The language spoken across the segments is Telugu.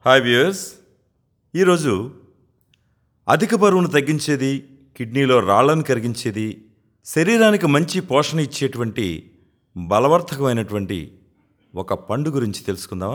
హాయ్ వ్యూయర్స్ ఈరోజు అధిక బరువును తగ్గించేది కిడ్నీలో రాళ్లను కరిగించేది శరీరానికి మంచి పోషణ ఇచ్చేటువంటి బలవర్ధకమైనటువంటి ఒక పండు గురించి తెలుసుకుందామా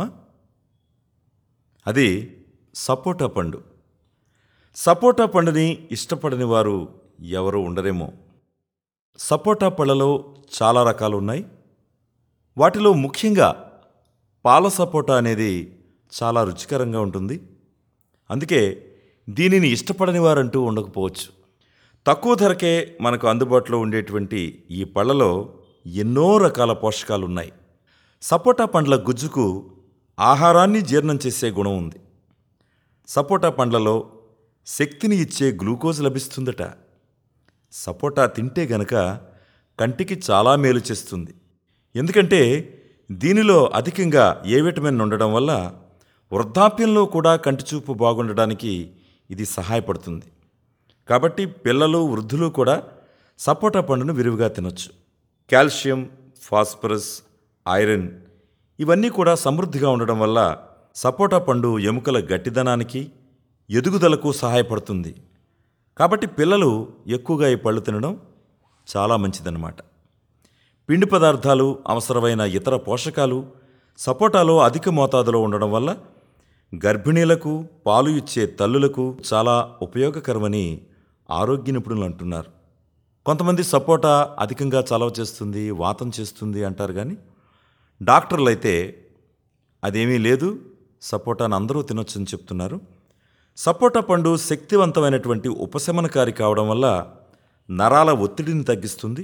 అది సపోటా పండు సపోటా పండుని ఇష్టపడని వారు ఎవరు ఉండరేమో సపోటా పళ్ళలో చాలా రకాలు ఉన్నాయి వాటిలో ముఖ్యంగా పాల సపోటా అనేది చాలా రుచికరంగా ఉంటుంది అందుకే దీనిని ఇష్టపడని వారంటూ ఉండకపోవచ్చు తక్కువ ధరకే మనకు అందుబాటులో ఉండేటువంటి ఈ పళ్ళలో ఎన్నో రకాల పోషకాలు ఉన్నాయి సపోటా పండ్ల గుజ్జుకు ఆహారాన్ని జీర్ణం చేసే గుణం ఉంది సపోటా పండ్లలో శక్తిని ఇచ్చే గ్లూకోజ్ లభిస్తుందట సపోటా తింటే గనక కంటికి చాలా మేలు చేస్తుంది ఎందుకంటే దీనిలో అధికంగా ఏ విటమిన్ ఉండడం వల్ల వృద్ధాప్యంలో కూడా కంటి చూపు బాగుండడానికి ఇది సహాయపడుతుంది కాబట్టి పిల్లలు వృద్ధులు కూడా సపోటా పండును విరివిగా తినొచ్చు కాల్షియం ఫాస్ఫరస్ ఐరన్ ఇవన్నీ కూడా సమృద్ధిగా ఉండడం వల్ల సపోటా పండు ఎముకల గట్టిదనానికి ఎదుగుదలకు సహాయపడుతుంది కాబట్టి పిల్లలు ఎక్కువగా ఈ పళ్ళు తినడం చాలా మంచిదన్నమాట పిండి పదార్థాలు అవసరమైన ఇతర పోషకాలు సపోటాలో అధిక మోతాదులో ఉండడం వల్ల గర్భిణీలకు పాలు ఇచ్చే తల్లులకు చాలా ఉపయోగకరమని ఆరోగ్య నిపుణులు అంటున్నారు కొంతమంది సపోటా అధికంగా చలవ చేస్తుంది వాతం చేస్తుంది అంటారు కానీ డాక్టర్లు అయితే అదేమీ లేదు సపోటాను అందరూ తినొచ్చని చెప్తున్నారు సపోటా పండు శక్తివంతమైనటువంటి ఉపశమనకారి కావడం వల్ల నరాల ఒత్తిడిని తగ్గిస్తుంది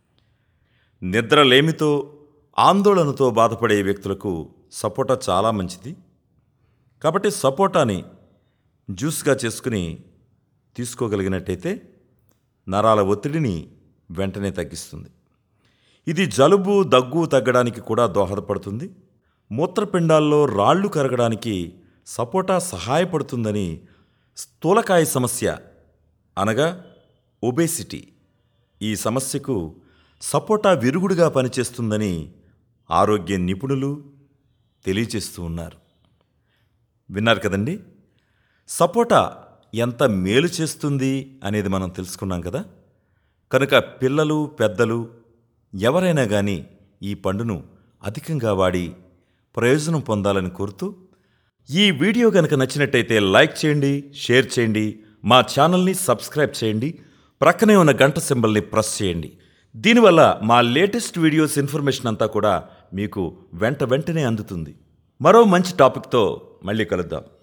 నిద్రలేమితో ఆందోళనతో బాధపడే వ్యక్తులకు సపోటా చాలా మంచిది కాబట్టి సపోటాని జ్యూస్గా చేసుకుని తీసుకోగలిగినట్టయితే నరాల ఒత్తిడిని వెంటనే తగ్గిస్తుంది ఇది జలుబు దగ్గు తగ్గడానికి కూడా దోహదపడుతుంది మూత్రపిండాల్లో రాళ్ళు కరగడానికి సపోటా సహాయపడుతుందని స్థూలకాయ సమస్య అనగా ఒబేసిటీ ఈ సమస్యకు సపోటా విరుగుడుగా పనిచేస్తుందని ఆరోగ్య నిపుణులు తెలియచేస్తూ ఉన్నారు విన్నారు కదండి సపోటా ఎంత మేలు చేస్తుంది అనేది మనం తెలుసుకున్నాం కదా కనుక పిల్లలు పెద్దలు ఎవరైనా కానీ ఈ పండును అధికంగా వాడి ప్రయోజనం పొందాలని కోరుతూ ఈ వీడియో కనుక నచ్చినట్టయితే లైక్ చేయండి షేర్ చేయండి మా ఛానల్ని సబ్స్క్రైబ్ చేయండి ప్రక్కనే ఉన్న గంట సింబల్ని ప్రెస్ చేయండి దీనివల్ల మా లేటెస్ట్ వీడియోస్ ఇన్ఫర్మేషన్ అంతా కూడా మీకు వెంట వెంటనే అందుతుంది మరో మంచి టాపిక్తో మళ్ళీ కలుద్దాం